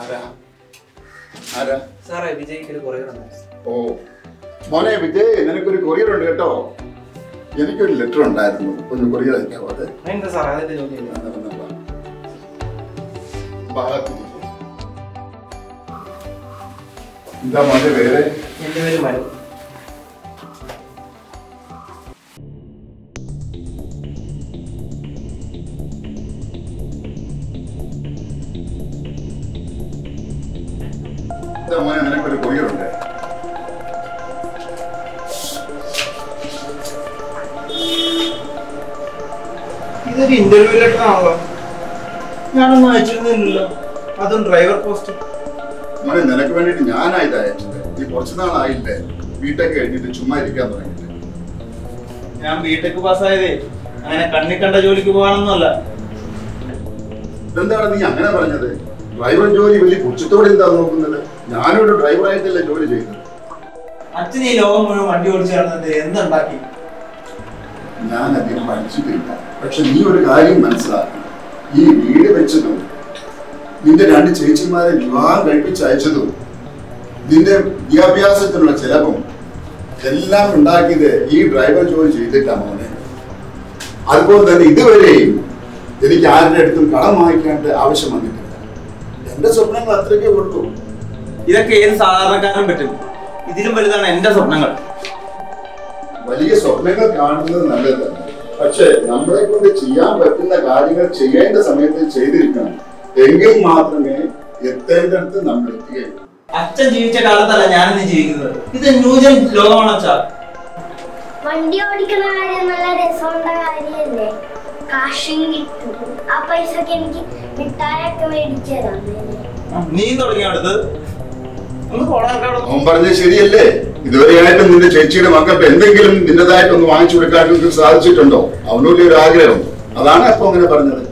ആരാ ആരാ സാറേ വിജയ്ക്ക് ഒരു കുറേ ഓ മോനെ വിജയ് നിനക്കൊരു കൊറിയർ ഉണ്ട് കേട്ടോ എനിക്കൊരു ലെറ്റർ ഉണ്ടായിരുന്നു ഒന്ന് കൊറിയർ അയക്കാവോ അത് എന്താ സാറേ അതിന്റെ ജോലിയില്ല എന്നാ, എന്നാ, വാ. ഭാഗത്തിരിക്ക്. എന്താ മോനെ വേറെ എന്റെ പേര് മനു എന്താ മോനെ നിനക്കൊരു കൊറിയർ ഉണ്ട് ഇതൊരു ഇന്റർവ്യൂ ലെറ്റർ ആണല്ലോ ഞാനൊന്നും അയച്ചിരുന്നില്ലല്ലോ അതും ഡ്രൈവർ പോസ്റ്റ് മോനെ നിനക്ക് വേണ്ടിയിട്ട് ഞാനാ ഇത് അയച്ചത് നീ കുറച്ചു നാളായില്ലേ വീട്ടൊക്കെ കഴിഞ്ഞിട്ട് ചുമ്മാ ഇരിക്കാൻ തുടങ്ങിയിട്ട് ഞാൻ ബിടെക് പാസ്സായതേ അങ്ങനെ കണ്ണി കണ്ട ജോലിക്ക് പോകാനൊന്നുമല്ല ഇതെന്താണ് നീ അങ്ങനെ പറഞ്ഞത് ഡ്രൈവർ ജോലി വലിയ പുച്ഛത്തോടെ എന്താ നോക്കുന്നത് ഞാനൊരു ഡ്രൈവറായിട്ടല്ലേ ജോലി ചെയ്തത് അച്ഛൻ ഈ ലോകം മുഴുവൻ വണ്ടി ഓടിച്ചു നടന്നിട്ട് എന്തുണ്ടാക്കി ഞാൻ അധികം പഠിച്ചിട്ടില്ല പക്ഷെ നീ ഒരു കാര്യം മനസ്സിലാക്കണം ഈ വീട് വെച്ചതും നിന്റെ രണ്ട് ചേച്ചിമാരെ വിവാഹം കഴിപ്പിച്ച് അയച്ചതും നിന്റെ വിദ്യാഭ്യാസത്തിനുള്ള ചെലവും എല്ലാം ഉണ്ടാക്കിയത് ഈ ഡ്രൈവർ ജോലി ചെയ്തിട്ടാ മോനെ അതുപോലെ തന്നെ ഇതുവരെയും എനിക്ക് ആരുടെ അടുത്തും കടം വാങ്ങിക്കേണ്ട ആവശ്യം വന്നിട്ടില്ല എന്റെ സ്വപ്നങ്ങൾ അത്രയ്ക്കേ ഉള്ളൂ ഇതൊക്കെ ഏത് സാധാരണക്കാരനും പറ്റും ഇതിലും വലുതാണ് എന്റെ സ്വപ്നങ്ങൾ വലിയ സ്വപ്നങ്ങൾ കാണുന്നത് നല്ലതാണ് പക്ഷെ നമ്മളെ കൊണ്ട് ചെയ്യാൻ പറ്റുന്ന കാര്യങ്ങൾ ചെയ്യേണ്ട സമയത്ത് ചെയ്തിരിക്കണം എങ്കിൽ മാത്രമേ എത്തേണ്ടടുത്ത് നമ്മൾ എത്തുകയുള്ളൂ അച്ഛൻ ജീവിച്ച കാലത്തല്ല ഞാനിന്ന് ജീവിക്കുന്നത് ഇത് ന്യൂജൻ ലോകമാണ് അച്ഛാ വണ്ടി ഓടിക്കുന്ന കാര്യം നല്ല രസമുള്ള കാര്യല്ലേ കാശും കിട്ടും ആ പൈസക്ക് എനിക്ക് മിഠായൊക്കെ മേടിച്ചു തന്നെ നീ തുടങ്ങിയ അടുത്ത് ഒന്ന് പോടാ അവൻ പറഞ്ഞത് ശരിയല്ലേ ഇതുവരെയായിട്ടും നിന്റെ ചേച്ചിയുടെ മക്കൾക്ക് എന്തെങ്കിലും നിന്റേതായിട്ട് ഒന്ന് വാങ്ങിച്ചു കൊടുക്കാൻ നിനക്ക് സാധിച്ചിട്ടുണ്ടോ അവനൊരു ഒരു ആഗ്രഹം അതാണ് അപ്പൊ അങ്ങനെ പറഞ്ഞത്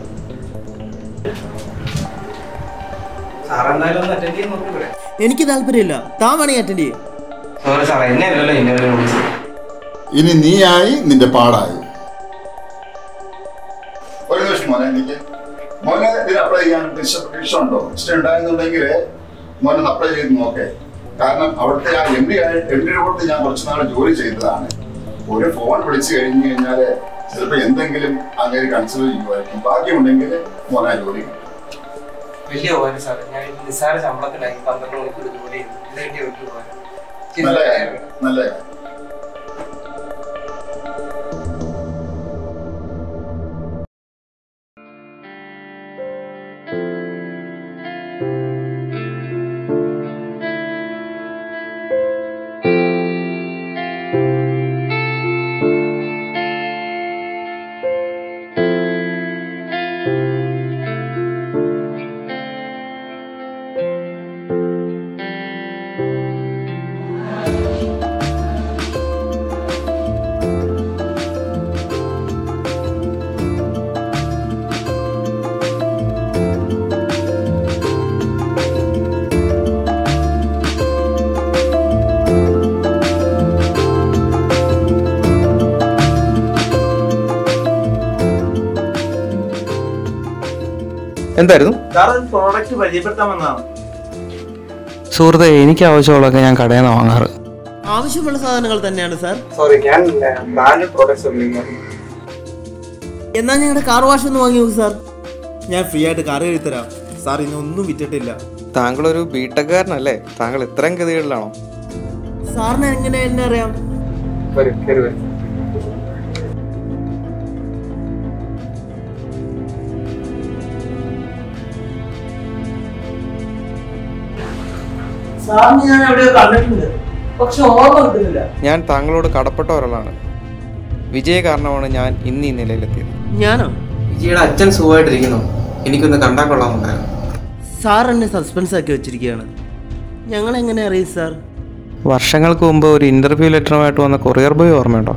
സാറെന്തായാലും ഒന്ന് അറ്റൻഡ് ചെയ്യാൻ നോക്കിവിടെ എനിക്ക് താല്പര്യമില്ല താൻ വേണമെങ്കിൽ അറ്റൻഡ് ചെയ്യും സോറി സാറേ എന്നെ അല്ലല്ലോ ഇന്റർവ്യൂ വിളിച്ചത് ഇനി നീയായി നിന്റെ പാടായി ഒരു നിമിഷം മോനെ എനിക്ക് മോനെ ഇതിന് അപ്ലൈ ചെയ്യാൻ ഇഷ്ട- ഇഷ്ടമുണ്ടോ ഇഷ്ടം ഉണ്ടായിരുന്നുണ്ടെങ്കിൽ മോനെ അപ്ലൈ ചെയ്ത് നോക്കേ കാരണം അവിടുത്തെ ആ എം ഡി എം ഡിയുടെ കൂടെ ഞാൻ കുറച്ച് നാൾ ജോലി ചെയ്തതാണ് ഒരു ഫോൺ വിളിച്ചു കഴിഞ്ഞു കഴിഞ്ഞാൽ ചിലപ്പോൾ എന്തെങ്കിലും അങ്ങനെ കൺസിഡർ ചെയ്യുമായിരിക്കും ബാക്കിയുണ്ടെങ്കിൽ മോനെ ജോലി കിട്ടും. വലിയ ഉപകാരം സാറേ ഞാൻ ഈ നിസ്സാര ശമ്പളത്തിലായി പന്ത്രണ്ട് മണിക്കൂർ ജോലി ചെയ്തു ഇത് വലിയ വലിയ ഉപകാരം നല്ല കാര്യം നല്ല കാര്യം എന്തായിരുന്നു സാർ പ്രോഡക്റ്റ് പരിചയപ്പെടുത്താൻ വന്നതാണ് സുഹൃത്തെ എനിക്ക് ആവശ്യമുള്ളതൊക്കെ ഞാൻ കടയിൽ നിന്ന് വാങ്ങാറ് ആവശ്യമുള്ള സാധനങ്ങൾ തന്നെയാണ് സാർ സോറി ഞാൻ ബ്രാൻഡ് പ്രോഡക്ട്സ് ഒന്നും എന്നാൽ ഞങ്ങളുടെ കാർ വാഷ് ഒന്ന് വാങ്ങി നോക്ക് സാർ ഞാൻ ഫ്രീ ആയിട്ട് കാർ എഴുതി തരാം സാർ ഇന്നൊന്നും വിറ്റിട്ടില്ല താങ്കളൊരു ബിടെക്കാരനല്ലേ താങ്കൾ ഇത്രയും ഗതികളിലാണോ സാറിന് എങ്ങനെ എന്നെ അറിയാം വരും കയറി വരും സാറിന് ഞാൻ എവിടെയോ കണ്ടിട്ടുണ്ട് പക്ഷെ ഓർമ്മ കിട്ടുന്നില്ല ഞാൻ താങ്കളോട് കടപ്പെട്ട ഒരാളാണ് വിജയ കാരണമാണ് ഞാൻ ഇന്ന് ഈ നിലയിലെത്തിയത് ഞാനോ വിജയുടെ അച്ഛൻ സുഖമായിട്ടിരിക്കുന്നു എനിക്കൊന്ന് കണ്ടാൽ കൊള്ളാമുണ്ടായിരുന്നു സാർ എന്നെ സസ്പെൻസ് ആക്കി വെച്ചിരിക്കുകയാണ് ഞങ്ങൾ എങ്ങനെ അറിയും സാർ വർഷങ്ങൾക്ക് മുമ്പ് ഒരു ഇന്റർവ്യൂ ലെറ്ററുമായിട്ട് വന്ന കൊറിയർ ബോയ് ഓർമ്മയുണ്ടോ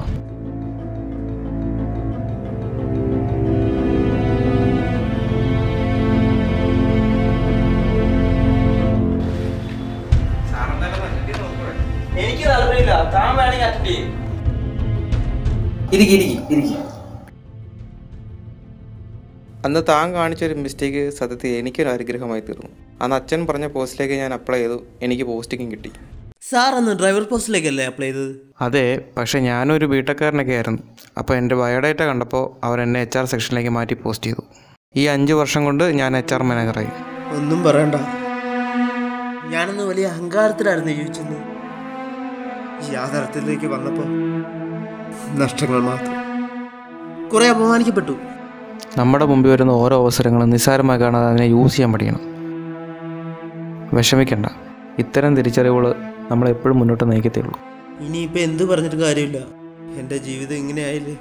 എനിക്ക് താല്പര്യമില്ല താൻ വേണമെങ്കിൽ അറ്റൻഡ് ചെയ്യും ഇരിക്കി ഇരിക്കി ഇരിക്കി അന്ന് താൻ കാണിച്ചൊരു മിസ്റ്റേക്ക് സത്യത്തിൽ എനിക്കൊരു അനുഗ്രഹമായി തീർന്നു അന്ന് അച്ഛൻ പറഞ്ഞ പോസ്റ്റിലേക്ക് ഞാൻ അപ്ലൈ ചെയ്തു എനിക്ക് പോസ്റ്റിങ്ങും കിട്ടി സാർ അന്ന് ഡ്രൈവർ പോസ്റ്റിലേക്കല്ലേ അപ്ലൈ ചെയ്തത് അതെ പക്ഷേ ഞാനൊരു ബിടെക്കാരനൊക്കെ ആയിരുന്നു അപ്പോൾ എൻ്റെ ബയോഡേറ്റ കണ്ടപ്പോൾ അവർ എന്നെ എച്ച് ആർ സെക്ഷനിലേക്ക് മാറ്റി പോസ്റ്റ് ചെയ്തു ഈ അഞ്ച് വർഷം കൊണ്ട് ഞാൻ എച്ച് ആർ മാനേജറായി ഒന്നും പറയണ്ട ഞാനന്ന് വലിയ അഹങ്കാരത്തിലായിരുന്നു ജീവിച്ചത് യാഥാർത്ഥ്യത്തിലേക്ക് വന്നപ്പോൾ നഷ്ടങ്ങൾ മാത്രം കുറെ അപമാനിക്കപ്പെട്ടു നമ്മുടെ മുമ്പിൽ വരുന്ന ഓരോ അവസരങ്ങളും നിസ്സാരമായി കാണാതെ അതിനെ യൂസ് ചെയ്യാൻ പഠിക്കണം വിഷമിക്കണ്ട ഇത്തരം തിരിച്ചറിവുകൾ നമ്മളെപ്പോഴും മുന്നോട്ട് നയിക്കത്തുള്ളൂ ഇനിയിപ്പോൾ എന്ത് പറഞ്ഞിട്ട് കാര്യമില്ല എൻ്റെ ജീവിതം ഇങ്ങനെയായില്ലേ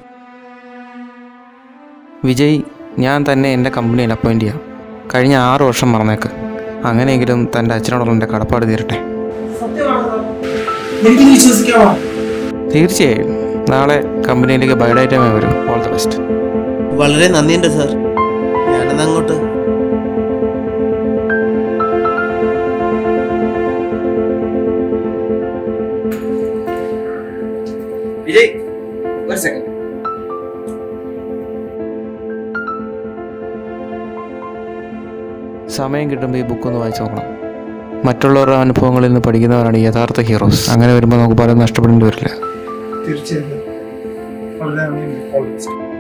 വിജയ് ഞാൻ തന്നെ എൻ്റെ കമ്പനിയിൽ അപ്പോയിൻ്റ് ചെയ്യാം കഴിഞ്ഞ ആറ് വർഷം മറന്നേക്ക് അങ്ങനെയെങ്കിലും തൻ്റെ അച്ഛനോടുള്ള എൻ്റെ കടപ്പാട് തീരട്ടെ എനിക്ക് വിശ്വസിക്കാമോ തീർച്ചയായും നാളെ കമ്പനിയിലേക്ക് ബയോഡേറ്റമായി വരും ഓൾ ദ ബെസ്റ്റ് വളരെ നന്ദിയുണ്ട് സാർ ഞാനെന്നാ അങ്ങോട്ട് വിജയ് ഒരു സെക്കൻഡ് സമയം കിട്ടുമ്പോൾ ഈ ബുക്ക് ഒന്ന് വായിച്ചു നോക്കണം മറ്റുള്ളവരുടെ അനുഭവങ്ങളിൽ നിന്ന് പഠിക്കുന്നവരാണ് യഥാർത്ഥ ഹീറോസ് അങ്ങനെ വരുമ്പോൾ നമുക്ക് പലതും നഷ്ടപ്പെടേണ്ടി വരില്ല തീർച്ചയായിട്ടും വളരെ നന്ദിയുണ്ട് All the best.